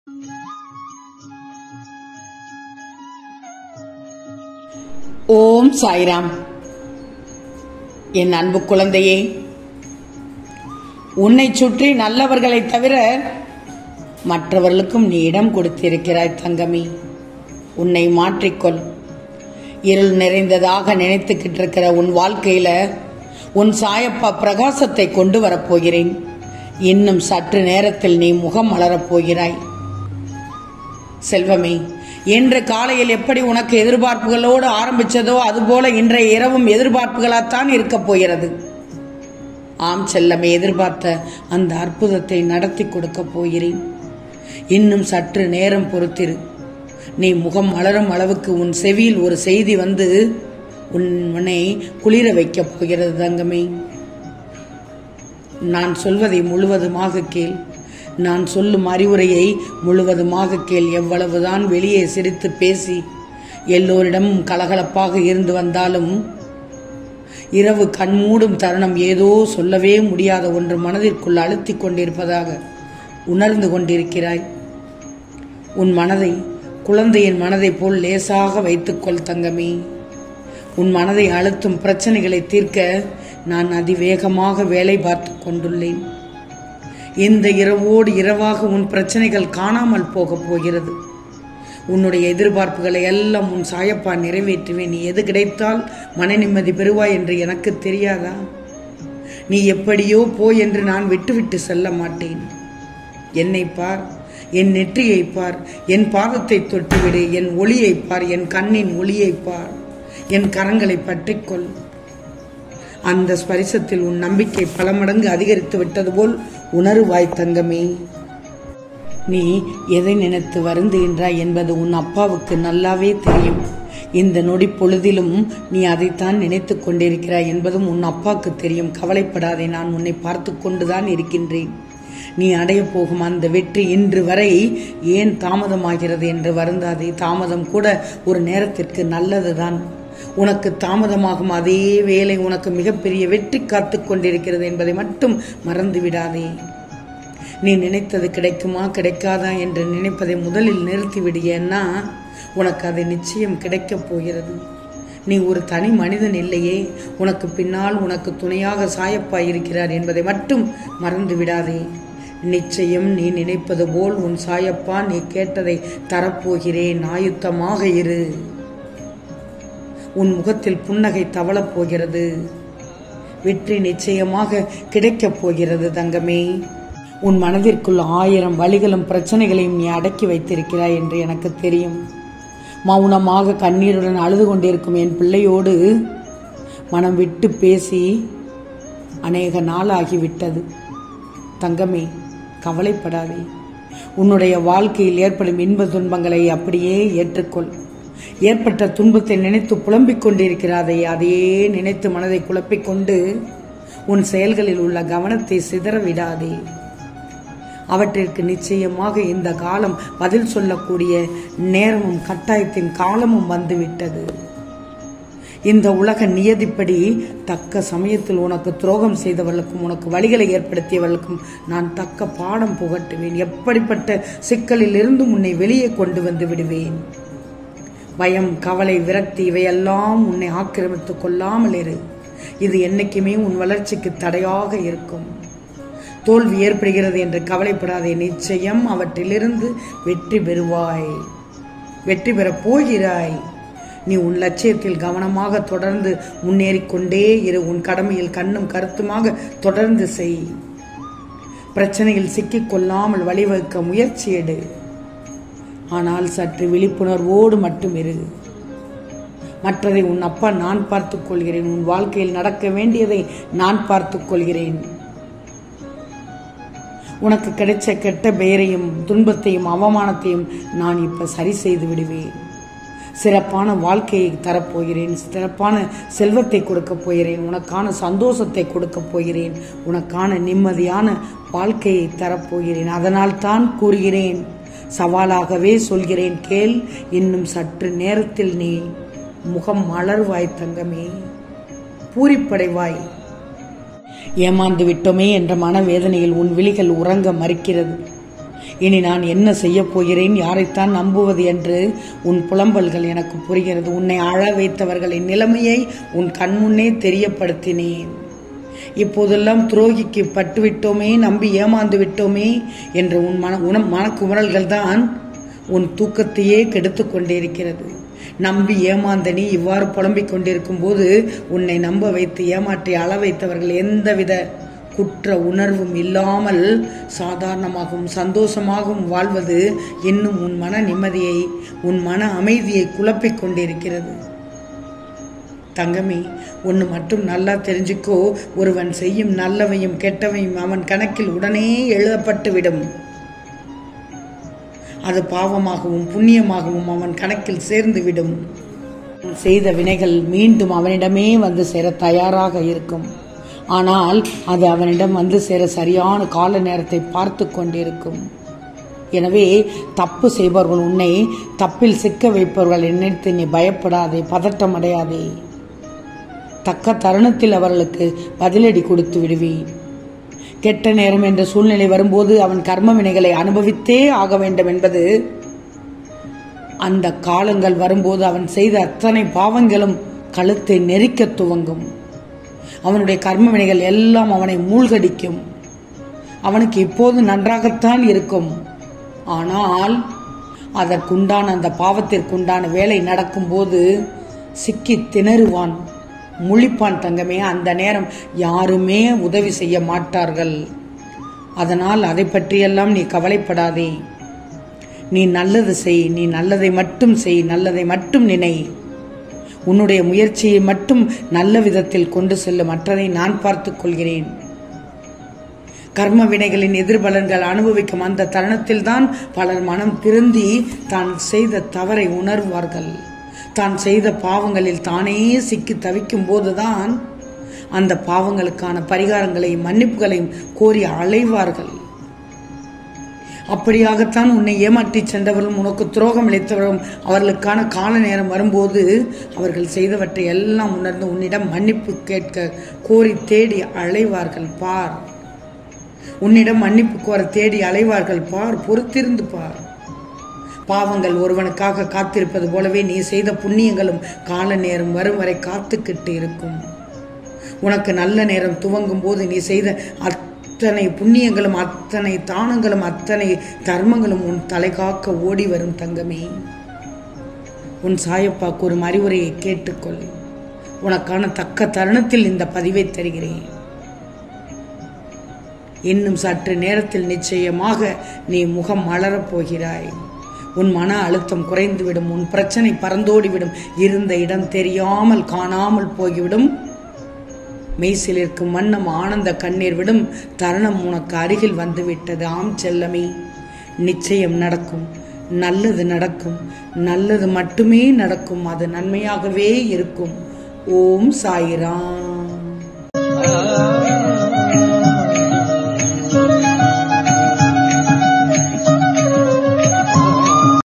ஓம் சாய்ராம் என் அன்பு குழந்தையே உன்னை சுற்றி நல்லவர்களைத் தவிர மற்றவர்களுக்கும் நீ இடம் கொடுத்திருக்கிறாய் தங்கமி உன்னை மாற்றிக்கொள் இருள் நிறைந்ததாக நினைத்துக்கிட்டு இருக்கிற உன் வாழ்க்கையில உன் சாயப்பா பிரகாசத்தை கொண்டு வரப்போகிறேன் இன்னும் சற்று நேரத்தில் நீ முகம் மலரப் போகிறாய் செல்வமே இன்று காலையில் எப்படி உனக்கு எதிர்பார்ப்புகளோடு ஆரம்பிச்சதோ அதுபோல இன்றைய இரவும் எதிர்பார்ப்புகளாத்தான் இருக்கப் போகிறது ஆம் செல்லமே எதிர்பார்த்த அந்த அற்புதத்தை நடத்தி கொடுக்கப் போகிறேன் இன்னும் சற்று நேரம் பொறுத்திரு நீ முகம் மலரும் அளவுக்கு உன் செவியில் ஒரு செய்தி வந்து உன்னை குளிர வைக்கப் போகிறது தங்கமே நான் சொல்வதை முழுவதுமாக கேள் நான் சொல்லும் அறிவுரையை முழுவதுமாக கேள் எவ்வளவுதான் வெளியே சிரித்து பேசி எல்லோரிடமும் கலகலப்பாக இருந்து வந்தாலும் இரவு கண்மூடும் தருணம் ஏதோ சொல்லவே முடியாத ஒன்று மனதிற்குள் அழுத்திக் கொண்டிருப்பதாக உணர்ந்து கொண்டிருக்கிறாய் உன் மனதை குழந்தையின் மனதைப் போல் லேசாக வைத்துக்கொள் தங்கமே உன் மனதை அழுத்தும் பிரச்சனைகளை தீர்க்க நான் அதிவேகமாக வேலை பார்த்து கொண்டுள்ளேன் இந்த இரவோடு இரவாக உன் பிரச்சனைகள் காணாமல் போகப் போகிறது உன்னுடைய எதிர்பார்ப்புகளை எல்லாம் உன் சாயப்பா நிறைவேற்றுவேன் நீ எது கிடைத்தால் மன நிம்மதி பெறுவாய் என்று எனக்கு தெரியாதா நீ எப்படியோ போ என்று நான் விட்டுவிட்டு செல்ல மாட்டேன் என்னை பார் என் நெற்றியை பார் என் பாதத்தை தொட்டுவிடு என் ஒளியை பார் என் கண்ணின் ஒளியை பார் என் கரங்களை பற்றிக்கொள் அந்த ஸ்பரிசத்தில் உன் நம்பிக்கை பல மடங்கு அதிகரித்து விட்டது போல் உணருவாய் தங்கமே நீ எதை நினைத்து வருந்துகின்றாய் என்பது உன் அப்பாவுக்கு நல்லாவே தெரியும் இந்த நொடி பொழுதிலும் நீ அதைத்தான் நினைத்து கொண்டிருக்கிறாய் என்பதும் உன் அப்பாவுக்கு தெரியும் கவலைப்படாதே நான் உன்னை பார்த்து கொண்டுதான் இருக்கின்றேன் நீ அடைய போகும் அந்த வெற்றி இன்று வரை ஏன் தாமதமாகிறது என்று வருந்தாதே தாமதம் கூட ஒரு நேரத்திற்கு நல்லதுதான் உனக்கு தாமதமாகும் அதே வேலை உனக்கு மிகப்பெரிய வெற்றி காத்து கொண்டிருக்கிறது என்பதை மட்டும் மறந்து விடாதே நீ நினைத்தது கிடைக்குமா கிடைக்காதா என்று நினைப்பதை முதலில் நிறுத்திவிடு ஏன்னா உனக்கு அது நிச்சயம் கிடைக்கப் போகிறது நீ ஒரு தனி மனிதன் இல்லையே உனக்கு பின்னால் உனக்கு துணையாக சாயப்பா இருக்கிறார் என்பதை மட்டும் மறந்து விடாதே நிச்சயம் நீ நினைப்பது போல் உன் சாயப்பா நீ கேட்டதை தரப்போகிறேன் ஆயுத்தமாக இரு உன் முகத்தில் புன்னகை தவளப் போகிறது வெற்றி நிச்சயமாக கிடைக்கப் போகிறது தங்கமே உன் மனதிற்குள் ஆயிரம் வழிகளும் பிரச்சனைகளையும் நீ அடக்கி வைத்திருக்கிறாய் என்று எனக்கு தெரியும் மௌனமாக கண்ணீருடன் அழுது கொண்டிருக்கும் என் பிள்ளையோடு மனம் விட்டு பேசி அநேக நாளாகிவிட்டது தங்கமே கவலைப்படாதே உன்னுடைய வாழ்க்கையில் ஏற்படும் இன்ப துன்பங்களை அப்படியே ஏற்றுக்கொள் ஏற்பட்ட துன்பத்தை நினைத்து புலம்பிக் கொண்டிருக்கிறாதே அதையே நினைத்து மனதை குழப்பிக் கொண்டு உன் செயல்களில் உள்ள கவனத்தை சிதற விடாதே அவற்றிற்கு நிச்சயமாக இந்த காலம் பதில் சொல்லக்கூடிய நேரமும் கட்டாயத்தின் காலமும் வந்துவிட்டது இந்த உலக நியதிப்படி தக்க சமயத்தில் உனக்கு துரோகம் செய்தவர்களுக்கும் உனக்கு வழிகளை ஏற்படுத்தியவர்களுக்கும் நான் தக்க பாடம் புகட்டுவேன் எப்படிப்பட்ட சிக்கலில் இருந்து உன்னை வெளியே கொண்டு வந்து விடுவேன் பயம் கவலை விரக்தி இவையெல்லாம் உன்னை ஆக்கிரமித்துக் கொள்ளாமல் இரு இது என்னைக்குமே உன் வளர்ச்சிக்கு தடையாக இருக்கும் தோல்வி ஏற்படுகிறது என்று கவலைப்படாதே நிச்சயம் அவற்றிலிருந்து வெற்றி பெறுவாய் வெற்றி பெறப் போகிறாய் நீ உன் லட்சியத்தில் கவனமாக தொடர்ந்து முன்னேறிக்கொண்டே இரு உன் கடமையில் கண்ணும் கருத்துமாக தொடர்ந்து செய் பிரச்சனையில் சிக்கிக் கொள்ளாமல் வழிவகுக்க முயற்சி எடு ஆனால் சற்று விழிப்புணர்வோடு மட்டும் இரு மற்றதை உன் அப்பா நான் பார்த்துக் கொள்கிறேன் உன் வாழ்க்கையில் நடக்க வேண்டியதை நான் பார்த்துக் கொள்கிறேன் உனக்கு கிடைச்ச கெட்ட பெயரையும் துன்பத்தையும் அவமானத்தையும் நான் இப்ப சரி செய்து விடுவேன் சிறப்பான வாழ்க்கையை தரப்போகிறேன் சிறப்பான செல்வத்தை கொடுக்கப் போகிறேன் உனக்கான சந்தோஷத்தை கொடுக்கப் போகிறேன் உனக்கான நிம்மதியான வாழ்க்கையை தரப்போகிறேன் அதனால் தான் கூறுகிறேன் சவாலாகவே சொல்கிறேன் கேள் இன்னும் சற்று நேரத்தில் நீ முகம் மலர்வாய் தங்கமே பூரிப்படைவாய் ஏமாந்து விட்டோமே என்ற மனவேதனையில் உன் விழிகள் உறங்க மறுக்கிறது இனி நான் என்ன செய்யப் போகிறேன் யாரைத்தான் நம்புவது என்று உன் புலம்பல்கள் எனக்கு புரிகிறது உன்னை அழ வைத்தவர்களின் நிலைமையை உன் கண்முன்னே தெரியப்படுத்தினேன் இப்போதெல்லாம் துரோகிக்கு பட்டுவிட்டோமே நம்பி ஏமாந்து விட்டோமே என்ற உன் மன உண மனக்குமரல்கள் தான் உன் தூக்கத்தையே கெடுத்து கொண்டிருக்கிறது நம்பி ஏமாந்த நீ இவ்வாறு புலம்பிக் கொண்டிருக்கும் போது உன்னை நம்ப வைத்து ஏமாற்றி அள வைத்தவர்கள் எந்தவித குற்ற உணர்வும் இல்லாமல் சாதாரணமாகவும் சந்தோஷமாகவும் வாழ்வது இன்னும் உன் மன நிம்மதியை உன் மன அமைதியை குழப்பிக் கொண்டிருக்கிறது தங்கமே ஒன்று மட்டும் நல்லா தெரிஞ்சுக்கோ ஒருவன் செய்யும் நல்லவையும் கெட்டவையும் அவன் கணக்கில் உடனே எழுதப்பட்டு விடும் அது பாவமாகவும் புண்ணியமாகவும் அவன் கணக்கில் சேர்ந்து விடும் செய்த வினைகள் மீண்டும் அவனிடமே வந்து சேர தயாராக இருக்கும் ஆனால் அது அவனிடம் வந்து சேர சரியான கால நேரத்தை பார்த்து கொண்டிருக்கும் எனவே தப்பு செய்பவர்கள் உன்னை தப்பில் சிக்க வைப்பவர்கள் நினைத்து நீ பயப்படாதே பதட்டம் அடையாதே தக்க தருணத்தில் அவர்களுக்கு பதிலடி கொடுத்து விடுவேன் கெட்ட நேரம் என்ற சூழ்நிலை வரும்போது அவன் கர்ம வினைகளை அனுபவித்தே ஆக வேண்டும் என்பது அந்த காலங்கள் வரும்போது அவன் செய்த அத்தனை பாவங்களும் கழுத்தை நெரிக்க துவங்கும் அவனுடைய கர்ம வினைகள் எல்லாம் அவனை மூழ்கடிக்கும் அவனுக்கு இப்போது நன்றாகத்தான் இருக்கும் ஆனால் அதற்குண்டான அந்த பாவத்திற்குண்டான வேலை நடக்கும்போது சிக்கி திணறுவான் முழிப்பான் தங்கமே அந்த நேரம் யாருமே உதவி செய்ய மாட்டார்கள் அதனால் அதை பற்றியெல்லாம் நீ கவலைப்படாதே நீ நல்லது செய் நீ நல்லதை மட்டும் செய் நல்லதை மட்டும் நினை உன்னுடைய முயற்சியை மட்டும் நல்ல விதத்தில் கொண்டு செல்லும் மற்றதை நான் பார்த்துக் கொள்கிறேன் கர்ம வினைகளின் எதிர்பலன்கள் அனுபவிக்கும் அந்த தருணத்தில் தான் பலர் மனம் திருந்தி தான் செய்த தவறை உணர்வார்கள் தான் செய்த பாவங்களில் தானே சிக்கி தவிக்கும் போதுதான் அந்த பாவங்களுக்கான பரிகாரங்களையும் மன்னிப்புகளையும் கோரி அலைவார்கள் அப்படியாகத்தான் உன்னை ஏமாற்றி சென்றவர்களும் உனக்கு துரோகம் இழைத்தவர்களும் அவர்களுக்கான கால நேரம் வரும்போது அவர்கள் செய்தவற்றை எல்லாம் உணர்ந்து உன்னிடம் மன்னிப்பு கேட்க கோரி தேடி அலைவார்கள் பார் உன்னிடம் மன்னிப்பு கோர தேடி அலைவார்கள் பார் பொறுத்திருந்து பார் பாவங்கள் ஒருவனுக்காக காத்திருப்பது போலவே நீ செய்த புண்ணியங்களும் கால நேரம் வரும் வரை காத்துக்கிட்டு இருக்கும் உனக்கு நல்ல நேரம் துவங்கும் போது நீ செய்த அத்தனை புண்ணியங்களும் அத்தனை தானங்களும் அத்தனை தர்மங்களும் உன் தலை காக்க ஓடி வரும் தங்கமே உன் சாயப்பாக்கு ஒரு அறிவுரையை கேட்டுக்கொள் உனக்கான தக்க தருணத்தில் இந்த பதிவை தருகிறேன் இன்னும் சற்று நேரத்தில் நிச்சயமாக நீ முகம் மலரப் போகிறாய் உன் மன அழுத்தம் குறைந்துவிடும் உன் பிரச்சனை பறந்தோடிவிடும் இருந்த இடம் தெரியாமல் காணாமல் போய்விடும் மெய்சிலிருக்கும் வண்ணம் ஆனந்த கண்ணீர் விடும் தருணம் உனக்கு அருகில் வந்துவிட்டது ஆம் செல்லமே நிச்சயம் நடக்கும் நல்லது நடக்கும் நல்லது மட்டுமே நடக்கும் அது நன்மையாகவே இருக்கும் ஓம் சாயிராம்